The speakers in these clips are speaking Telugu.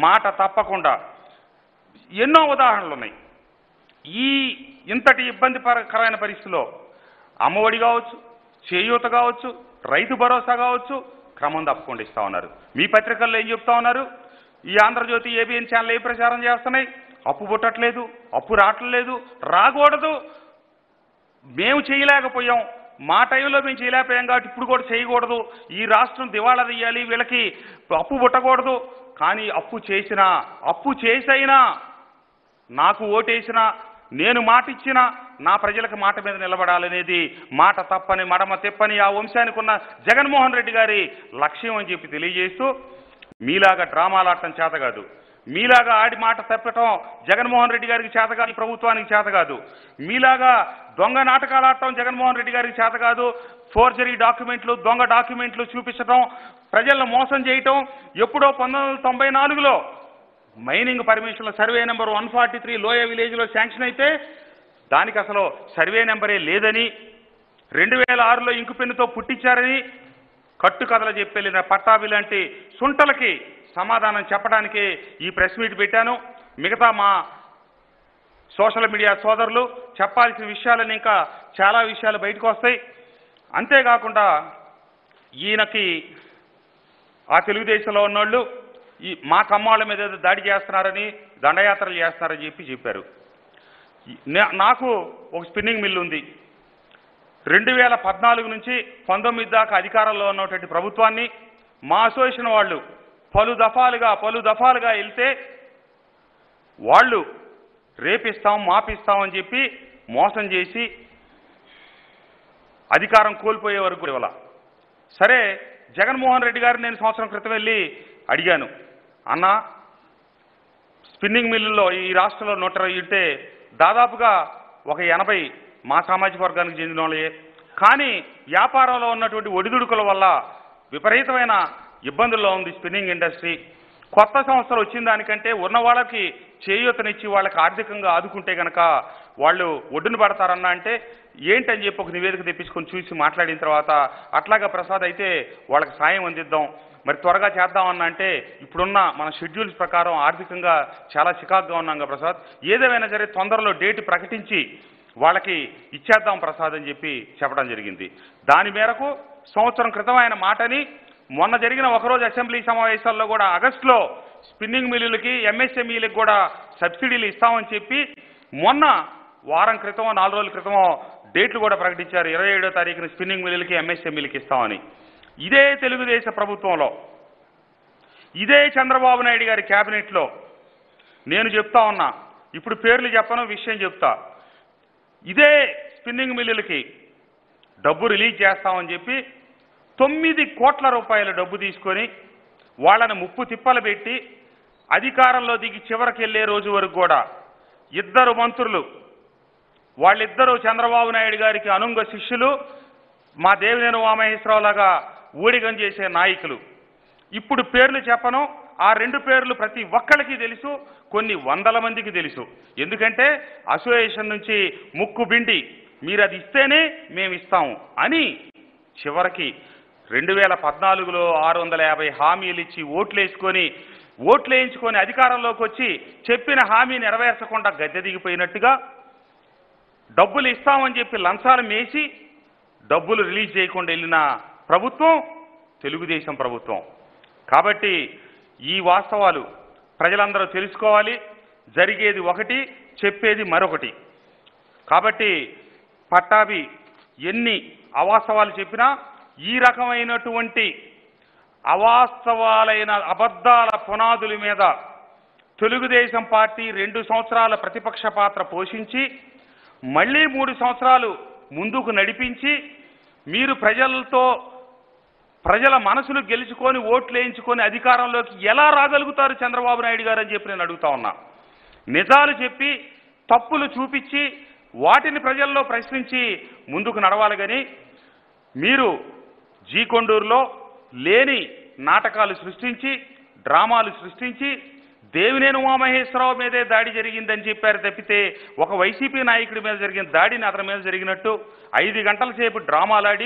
మాట తప్పకుండా ఎన్నో ఉదాహరణలు ఉన్నాయి ఈ ఇంతటి ఇబ్బందికరమైన పరిస్థితిలో అమ్మఒడి కావచ్చు చేయూత కావచ్చు రైతు భరోసా కావచ్చు క్రమం తప్పకుండా ఇస్తా ఉన్నారు మీ పత్రికల్లో ఏం చెప్తా ఉన్నారు ఈ ఆంధ్రజ్యోతి ఏబిఎన్ ఛానల్ ఏ ప్రచారం చేస్తున్నాయి అప్పు పుట్టట్లేదు అప్పు రావట్లేదు రాకూడదు మేము చేయలేకపోయాం మా టైంలో మేము చేయలేకపోయాం కాబట్టి ఇప్పుడు కూడా చేయకూడదు ఈ రాష్ట్రం దివాళా తీయాలి వీళ్ళకి అప్పు పుట్టకూడదు కానీ అప్పు చేసినా అప్పు చేసైనా నాకు ఓటేసినా నేను మాట ఇచ్చినా నా ప్రజలకు మాట మీద నిలబడాలనేది మాట తప్పని మడమ తిప్పని ఆ వంశానికి ఉన్న జగన్మోహన్ రెడ్డి గారి లక్ష్యం అని చెప్పి తెలియజేస్తూ మీలాగా డ్రామాలు ఆడటం చేత కాదు మీలాగా ఆడి మాట తప్పటం జగన్మోహన్ రెడ్డి గారికి చేత కాదు ఈ ప్రభుత్వానికి చేత కాదు మీలాగా దొంగ నాటకాలు ఆడటం జగన్మోహన్ రెడ్డి గారికి చేత కాదు ఫోర్జరీ డాక్యుమెంట్లు దొంగ డాక్యుమెంట్లు చూపించడం ప్రజలను మోసం చేయటం ఎప్పుడో పంతొమ్మిది వందల తొంభై నాలుగులో మైనింగ్ పర్మిషన్ల survey number one forty three Loya విలేజ్లో శాంక్షన్ అయితే దానికి అసలు సర్వే నెంబరే లేదని రెండు వేల ఆరులో ఇంకు పెన్నుతో పుట్టించారని కట్టు కథలు చెప్పెళ్ళిన పట్టాభి లాంటి సుంటలకి సమాధానం చెప్పడానికి ఈ ప్రెస్ మీట్ పెట్టాను మిగతా మా సోషల్ మీడియా సోదరులు చెప్పాల్సిన విషయాలని ఇంకా చాలా విషయాలు బయటకు వస్తాయి అంతేకాకుండా ఈయనకి ఆ తెలుగుదేశంలో ఉన్నోళ్ళు ఈ మా కమ్మాళ్ళ మీద ఏదో దాడి చేస్తున్నారని దండయాత్రలు చేస్తున్నారని చెప్పి చెప్పారు ఈ- నా- నాకు ఒక స్పిన్నింగ్ మిల్ ఉంది రెండు వేల పద్నాలుగు నుంచి పంతొమ్మిది దాకా అధికారంలో ఉన్నటువంటి ప్రభుత్వాన్ని మా అసోసియేషన్ వాళ్ళు పలు దఫాలుగా పలు దఫాలుగా వెళ్తే వాళ్ళు రేపిస్తాం మాపిస్తాం అని చెప్పి మోసం చేసి అధికారం కోల్పోయే వరకు ఇవ్వాల సరే జగన్మోహన్ రెడ్డి గారిని నేను సంవత్సరం క్రితం వెళ్ళి అడిగాను అన్న స్పిన్నింగ్ మిల్లులో ఈ రాష్ట్రంలో నూట ఇరవై ఉంటే దాదాపుగా ఒక ఎనభై మా సామాజిక వర్గానికి చెందిన వాళ్ళే కానీ వ్యాపారంలో ఉన్నటువంటి ఒడిదుడుకుల వల్ల విపరీతమైన ఇబ్బందుల్లో ఉంది స్పిన్నింగ్ ఇండస్ట్రీ కొత్త సంవత్సరం వచ్చిన దానికంటే ఉన్న వాళ్ళకి చేయూతనిచ్చి వాళ్ళకి ఆర్థికంగా ఆదుకుంటే కనుక వాళ్ళు ఒడ్డున పడతారన్న అంటే ఏంటని చెప్పి ఒక నివేదిక తెప్పించుకొని చూసి మాట్లాడిన తర్వాత అట్లాగా ప్రసాద్ అయితే వాళ్ళకి సాయం అందిద్దాం మరి త్వరగా చేద్దామన్నా అంటే ఇప్పుడున్న మన షెడ్యూల్స్ ప్రకారం ఆర్థికంగా చాలా చికాకుగా ఉన్నాం కదా ప్రసాద్ ఏదేమైనా సరే తొందరలో డేట్ ప్రకటించి వాళ్ళకి ఇచ్చేద్దాం ప్రసాద్ అని చెప్పి చెప్పడం జరిగింది దాని మేరకు సంవత్సరం క్రితం ఆయన మాటని మొన్న జరిగిన ఒకరోజు అసెంబ్లీ సమావేశాల్లో కూడా ఆగస్టులో స్పిన్నింగ్ మిల్లులకి ఎంఎస్ఎంఈలకు కూడా సబ్సిడీలు ఇస్తామని చెప్పి మొన్న వారం క్రితమో నాలుగు రోజుల క్రితమో డేట్లు కూడా ప్రకటించారు ఇరవై ఏడో తారీఖున స్పిన్నింగ్ మిల్లులకి ఎంఎస్ఎంఈలకి ఇస్తామని ఇదే తెలుగుదేశ ప్రభుత్వంలో ఇదే చంద్రబాబు నాయుడు గారి క్యాబినెట్లో నేను చెప్తా ఉన్నా ఇప్పుడు పేర్లు చెప్పను విషయం చెప్తా ఇదే స్పిన్నింగ్ మిల్లులకి డబ్బు రిలీజ్ చేస్తామని చెప్పి తొమ్మిది కోట్ల రూపాయల డబ్బు తీసుకొని వాళ్ళని ముప్పు తిప్పలు పెట్టి అధికారంలో దిగి చివరికి వెళ్ళే రోజు వరకు కూడా ఇద్దరు మంత్రులు వాళ్ళిద్దరూ చంద్రబాబు నాయుడు గారికి అనుంగ శిష్యులు మా దేవినేని వామహేశ్వరరావు లాగా ఊడిగం చేసే నాయకులు ఇప్పుడు పేర్లు చెప్పను ఆ రెండు పేర్లు ప్రతి ఒక్కరికి తెలుసు కొన్ని వందల మందికి తెలుసు ఎందుకంటే అసోసియేషన్ నుంచి ముక్కు బిండి మీరు అది ఇస్తేనే మేము ఇస్తాము అని చివరికి రెండు వేల పద్నాలుగులో ఆరు వందల యాభై హామీలు ఇచ్చి ఓట్లు వేసుకొని ఓట్లు వేయించుకొని అధికారంలోకి వచ్చి చెప్పిన హామీ నెరవేర్చకుండా గద్దె దిగిపోయినట్టుగా డబ్బులు ఇస్తామని చెప్పి లంచాలు మేసి డబ్బులు రిలీజ్ చేయకుండా వెళ్ళిన ప్రభుత్వం తెలుగుదేశం ప్రభుత్వం కాబట్టి ఈ వాస్తవాలు ప్రజలందరూ తెలుసుకోవాలి జరిగేది ఒకటి చెప్పేది మరొకటి కాబట్టి పట్టాభి ఎన్ని అవాస్తవాలు చెప్పినా ఈ రకమైనటువంటి అవాస్తవాలైన అబద్ధాల పునాదుల మీద తెలుగుదేశం పార్టీ రెండు సంవత్సరాల ప్రతిపక్ష పాత్ర పోషించి మళ్ళీ మూడు సంవత్సరాలు ముందుకు నడిపించి మీరు ప్రజలతో ప్రజల మనసులు గెలుచుకొని ఓట్లు వేయించుకొని అధికారంలోకి ఎలా రాగలుగుతారు చంద్రబాబు నాయుడు గారు అని చెప్పి నేను అడుగుతా ఉన్నా నిజాలు చెప్పి తప్పులు చూపించి వాటిని ప్రజల్లో ప్రశ్నించి ముందుకు నడవాలి కానీ మీరు జీకొండూరులో లేని నాటకాలు సృష్టించి డ్రామాలు సృష్టించి దేవినేని ఉమామహేశ్వరరావు మీదే దాడి జరిగిందని చెప్పారు తప్పితే ఒక వైసీపీ నాయకుడి మీద జరిగిన దాడిని అతని మీద జరిగినట్టు ఐదు గంటల సేపు డ్రామాలాడి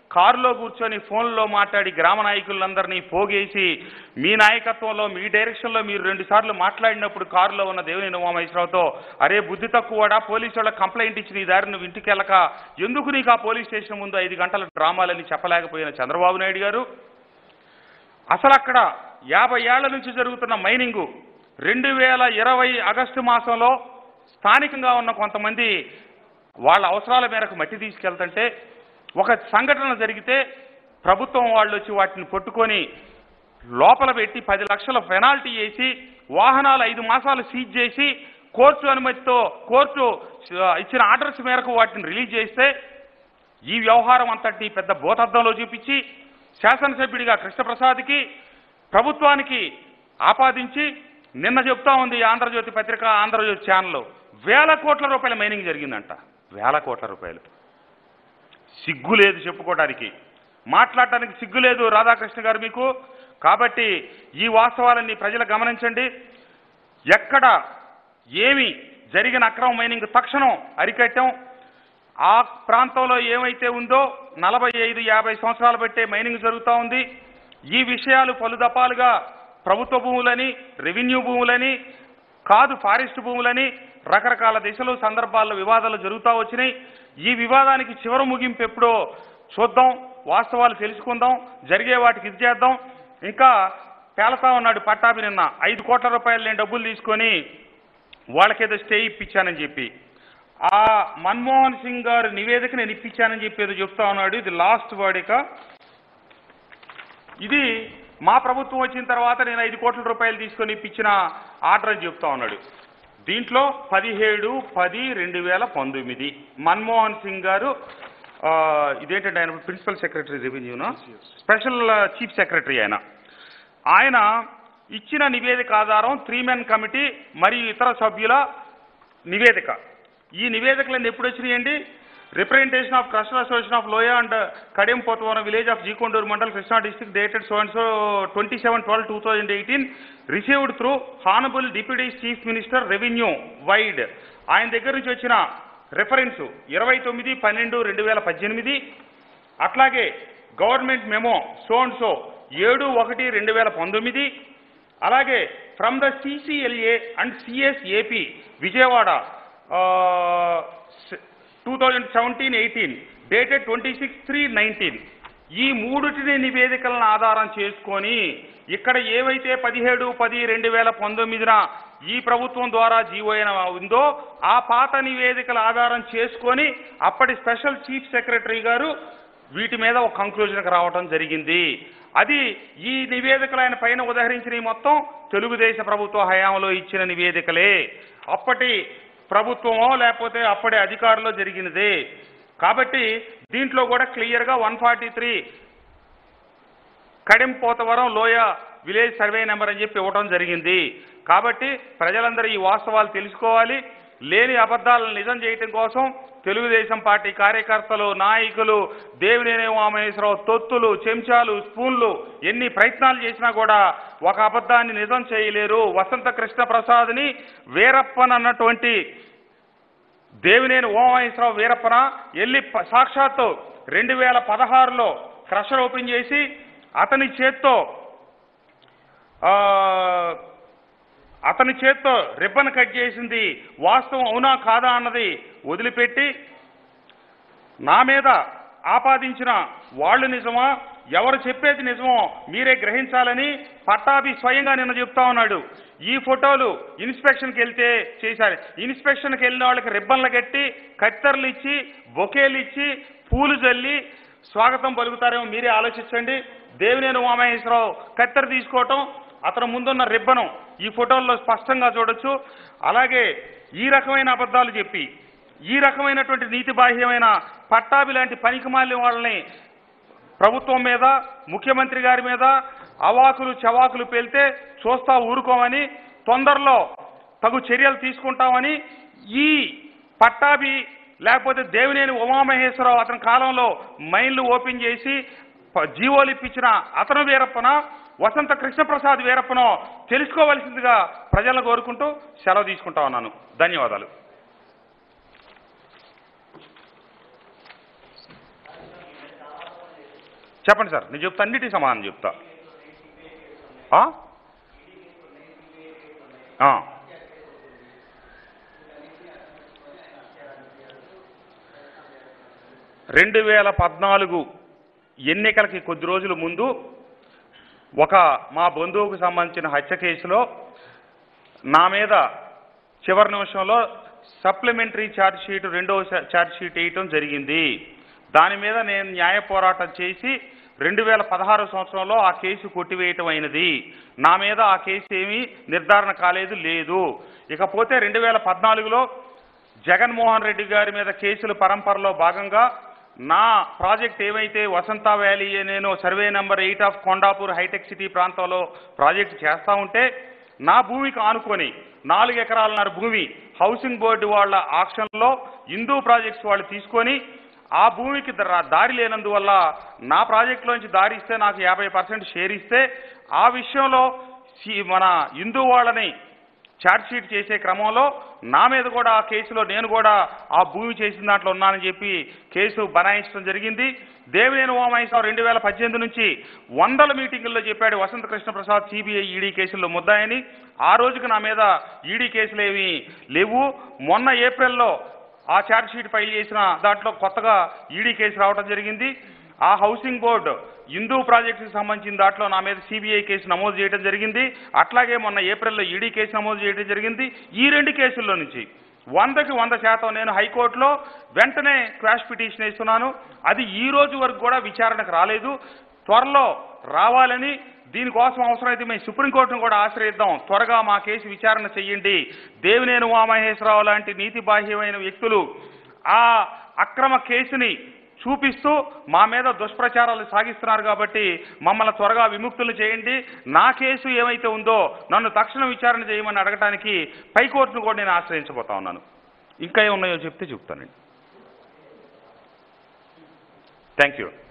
కారులో కూర్చొని ఫోన్లో మాట్లాడి గ్రామ నాయకులందరినీ పోగేసి మీ నాయకత్వంలో మీ డైరెక్షన్లో మీరు రెండు సార్లు మాట్లాడినప్పుడు కారులో ఉన్న దేవినేని ఉమామహేశ్వరరావుతో అరే బుద్ధి తక్కువడా పోలీసు వాళ్ళకి కంప్లైంట్ ఇచ్చి నీ దారి నువ్వు ఇంటికి వెళ్ళక ఎందుకు నీకు ఆ పోలీస్ స్టేషన్ ముందు ఐదు గంటల డ్రామాలని చెప్పలేకపోయిన చంద్రబాబు నాయుడు గారు అసలు అక్కడ యాభై ఏళ్ల నుంచి జరుగుతున్న మైనింగు రెండు వేల ఇరవై ఆగస్టు మాసంలో స్థానికంగా ఉన్న కొంతమంది వాళ్ళ అవసరాల మేరకు మట్టి తీసుకెళ్తుంటే ఒక సంఘటన జరిగితే ప్రభుత్వం వాళ్ళు వచ్చి వాటిని పట్టుకొని లోపల పెట్టి పది లక్షల పెనాల్టీ వేసి వాహనాలు ఐదు మాసాలు సీజ్ చేసి కోర్టు అనుమతితో కోర్టు ఆ, ఇచ్చిన ఆర్డర్స్ మేరకు వాటిని రిలీజ్ చేస్తే ఈ వ్యవహారం అంతటి పెద్ద భూతద్దంలో చూపించి శాసనసభ్యుడిగా కృష్ణప్రసాద్కి ప్రభుత్వానికి ఆపాదించి నిన్న చెప్తా ఉంది ఆంధ్రజ్యోతి పత్రిక ఆంధ్రజ్యోతి ఛానల్ వేల కోట్ల రూపాయల మైనింగ్ జరిగిందంట వేల కోట్ల రూపాయలు సిగ్గు లేదు చెప్పుకోవడానికి మాట్లాడటానికి సిగ్గు లేదు రాధాకృష్ణ గారు మీకు కాబట్టి ఈ వాస్తవాలన్నీ ప్రజలు గమనించండి ఎక్కడ ఏమి జరిగిన అక్రమ మైనింగ్ తక్షణం అరికట్టాం ఆ ప్రాంతంలో ఏమైతే ఉందో నలభై ఐదు యాభై సంవత్సరాలు బట్టే మైనింగ్ జరుగుతూ ఉంది ఈ విషయాలు పలు దఫాలుగా ప్రభుత్వ భూములని రెవెన్యూ భూములని కాదు ఫారెస్ట్ భూములని రకరకాల దిశలు సందర్భాల్లో వివాదాలు జరుగుతూ వచ్చినాయి ఈ వివాదానికి చివరి ముగింపు ఎప్పుడో చూద్దాం వాస్తవాలు తెలుసుకుందాం జరిగే వాటికి ఇది చేద్దాం ఇంకా పేలతా ఉన్నాడు పట్టాభి నిన్న ఐదు కోట్ల రూపాయలు నేను డబ్బులు తీసుకొని వాళ్ళకేదో స్టే ఇప్పించానని చెప్పి ఆ మన్మోహన్ సింగ్ గారు నివేదిక నేను ఇప్పించానని చెప్పి ఏదో చెప్తా ఉన్నాడు ఇది లాస్ట్ వర్డ్ ఇది మా ప్రభుత్వం వచ్చిన తర్వాత నేను ఐదు కోట్ల రూపాయలు తీసుకొని ఇప్పించిన ఆర్డర్ అని చెప్తా ఉన్నాడు దీంట్లో పదిహేడు పది రెండు వేల పంతొమ్మిది మన్మోహన్ సింగ్ గారు ఆ, ఇదేంటంటే ఆయన ప్రిన్సిపల్ సెక్రటరీ రెవెన్యూనా స్పెషల్ చీఫ్ సెక్రటరీ ఆయన ఆయన ఇచ్చిన నివేదిక ఆధారం త్రీ మెన్ కమిటీ మరియు ఇతర సభ్యుల నివేదిక ఈ నివేదికలన్నీ ఎప్పుడు వచ్చినాయండి representation of crusher association of Loya and Kadiyam Pothavaram village of G Konduru mandal Krishna district dated so and so twenty seven twelve two thousand eighteen received through honourable deputy chief minister revenue vide ఆయన దగ్గర నుంచి వచ్చిన రెఫరెన్స్ ఇరవై తొమ్మిది పన్నెండు రెండు వేల పద్దెనిమిది అట్లాగే government memo so and so ఏడు ఒకటి రెండు వేల పంతొమ్మిది అలాగే from the CCLA and CS AP Vijayawada two thousand seventeen eighteen dated twenty six three nineteen ఈ మూడుటిని నివేదికలను ఆధారం చేసుకొని ఇక్కడ ఏవైతే పదిహేడు పది రెండు వేల పంతొమ్మిదిన ఈ ప్రభుత్వం ద్వారా జీవో అయిన ఉందో ఆ పాత నివేదికల ఆధారం చేసుకొని అప్పటి స్పెషల్ చీఫ్ సెక్రటరీ గారు వీటి మీద ఒక కంక్లూజన్కి రావటం జరిగింది అది ఈ నివేదికలు ఆయన పైన ఉదహరించిన మొత్తం తెలుగుదేశ ప్రభుత్వ హయాంలో ఇచ్చిన నివేదికలే అప్పటి ప్రభుత్వమో లేకపోతే అప్పటి అధికారులో జరిగినదే కాబట్టి దీంట్లో కూడా క్లియర్గా one forty three Kadem Pothavaram Loya village survey number అని చెప్పి ఇవ్వడం జరిగింది కాబట్టి ప్రజలందరూ ఈ వాస్తవాలు తెలుసుకోవాలి లేని అబద్ధాలను నిజం చేయటం కోసం తెలుగుదేశం పార్టీ కార్యకర్తలు నాయకులు దేవినేని ఉమామహేశ్వరరావు తొత్తులు చెంచాలు స్పూన్లు ఎన్ని ప్రయత్నాలు చేసినా కూడా ఒక అబద్ధాన్ని నిజం చేయలేరు వసంత కృష్ణ ప్రసాద్ని వీరప్పన్ అన్నటువంటి దేవినేని ఓమహేశ్వరరావు వీరప్పన వెళ్ళి ప- సాక్షాత్తు రెండు వేల పదహారులో క్రషర్ ఓపెన్ చేసి అతని చేత్తో ఆ, అతని చేత్తో రిబ్బన్ కట్ చేసింది వాస్తవం అవునా కాదా అన్నది వదిలిపెట్టి నా మీద ఆపాదించిన వాళ్ళు నిజమా ఎవరు చెప్పేది నిజమో మీరే గ్రహించాలని పట్టాభి స్వయంగా నిన్న చెప్తా ఉన్నాడు ఈ ఫోటోలు ఇన్స్పెక్షన్కి వెళ్తే చేశారు ఇన్స్పెక్షన్కి వెళ్ళిన వాళ్ళకి రిబ్బన్లు కట్టి కత్తెరలు ఇచ్చి బొకేలు ఇచ్చి పూలు జల్లి స్వాగతం పలుకుతారేమో మీరే ఆలోచించండి దేవినేని ఉమామహేశ్వరరావు కత్తెర తీసుకోవటం అతను ముందున్న రిబ్బను ఈ ఫోటోల్లో స్పష్టంగా చూడొచ్చు అలాగే ఈ రకమైన అబద్ధాలు చెప్పి ఈ రకమైనటువంటి నీతి బాహ్యమైన పట్టాభి లాంటి పనికిమాలిన వాళ్ళని ప్రభుత్వం మీద ముఖ్యమంత్రి గారి మీద అవాకులు చవాకులు పేలితే చూస్తా ఊరుకోమని తొందరలో తగు చర్యలు తీసుకుంటామని ఈ పట్టాభి లేకపోతే దేవినేని ఉమామహేశ్వరరావు అతని కాలంలో మైన్లు ఓపెన్ చేసి ప- జీవోలు ఇప్పించిన అతను వీరప్పన వసంత కృష్ణప్రసాద్ వీరప్పనో తెలుసుకోవలసిందిగా ప్రజలను కోరుకుంటూ సెలవు తీసుకుంటా ఉన్నాను ధన్యవాదాలు చెప్పండి సార్ నేను చెప్తా అన్నిటికీ సమాధానం చెప్తా ఆ? ఆ. రెండు వేల పద్నాలుగు ఎన్నికలకి కొద్ది రోజుల ముందు ఒక మా బంధువుకు సంబంధించిన హత్య కేసులో నా మీద చివరి నిమిషంలో సప్లిమెంటరీ ఛార్జ్ షీట్ రెండవ ఛార్జ్ షీట్ వేయటం జరిగింది దాని మీద నేను న్యాయ పోరాటం చేసి రెండు వేల పదహారు సంవత్సరంలో ఆ కేసు కొట్టివేయటం అయినది నా మీద ఆ కేసు ఏమీ నిర్ధారణ కాలేదు లేదు ఇకపోతే రెండు వేల పద్నాలుగులో జగన్మోహన్ రెడ్డి గారి మీద కేసుల పరంపరలో భాగంగా నా ప్రాజెక్ట్ ఏమైతే వసంత వ్యాలీ నేను survey number eight of Kondapur Hitech City ప్రాంతంలో ప్రాజెక్ట్ చేస్తా ఉంటే నా భూమికి ఆనుకొని నాలుగు ఎకరాలన్నర భూమి హౌసింగ్ బోర్డు వాళ్ళ ఆక్షన్లో హిందూ ప్రాజెక్ట్స్ వాళ్ళు తీసుకొని ఆ భూమికి ద- దారి లేనందువల్ల నా ప్రాజెక్టులోంచి దారి ఇస్తే నాకు యాభై పర్సెంట్ షేర్ ఇస్తే ఆ విషయంలో సి- మన హిందూ వాళ్ళని ఛార్జ్ షీట్ చేసే క్రమంలో నా మీద కూడా ఆ కేసులో నేను కూడా ఆ భూమి చేసిన దాంట్లో ఉన్నానని చెప్పి కేసు బనాయించడం జరిగింది దేవినేని ఉమామహేశ్వరం రెండు వేల పద్దెనిమిది నుంచి వందల మీటింగుల్లో చెప్పాడు వసంత కృష్ణ ప్రసాద్ సిబిఐ ఈడీ కేసుల్లో ముద్దాయని ఆ రోజుకి నా మీద ఈడీ కేసులు ఏమీ లేవు మొన్న ఏప్రిల్లో ఆ ఛార్జ్ షీట్ ఫైల్ చేసిన దాంట్లో కొత్తగా ఈడీ కేసు రావడం జరిగింది ఆ హౌసింగ్ బోర్డు హిందూ ప్రాజెక్టుకి సంబంధించిన దాంట్లో నా మీద సిబిఐ కేసు నమోదు చేయడం జరిగింది అట్లాగే మొన్న ఏప్రిల్లో ఈడీ కేసు నమోదు చేయడం జరిగింది ఈ రెండు కేసుల్లో నుంచి వందకి వంద శాతం నేను హైకోర్టులో వెంటనే క్వాష్ పిటిషన్ వేస్తున్నాను అది ఈ రోజు వరకు కూడా విచారణకు రాలేదు త్వరలో రావాలని దీనికోసం అవసరమైతే మేము సుప్రీంకోర్టును కూడా ఆశ్రయిద్దాం త్వరగా మా కేసు విచారణ చెయ్యండి దేవినేని ఉమామహేశ్వరరావు లాంటి నీతి బాహ్యమైన వ్యక్తులు ఆ అక్రమ కేసుని చూపిస్తూ మా మీద దుష్ప్రచారాలు సాగిస్తున్నారు కాబట్టి మమ్మల్ని త్వరగా విముక్తులు చేయండి నా కేసు ఏమైతే ఉందో నన్ను తక్షణ విచారణ చేయమని అడగటానికి పైకోర్టును కూడా నేను ఆశ్రయించబోతా ఉన్నాను ఇంకా ఏమున్నాయో చెప్తే చెప్తానండి థ్యాంక్ యూ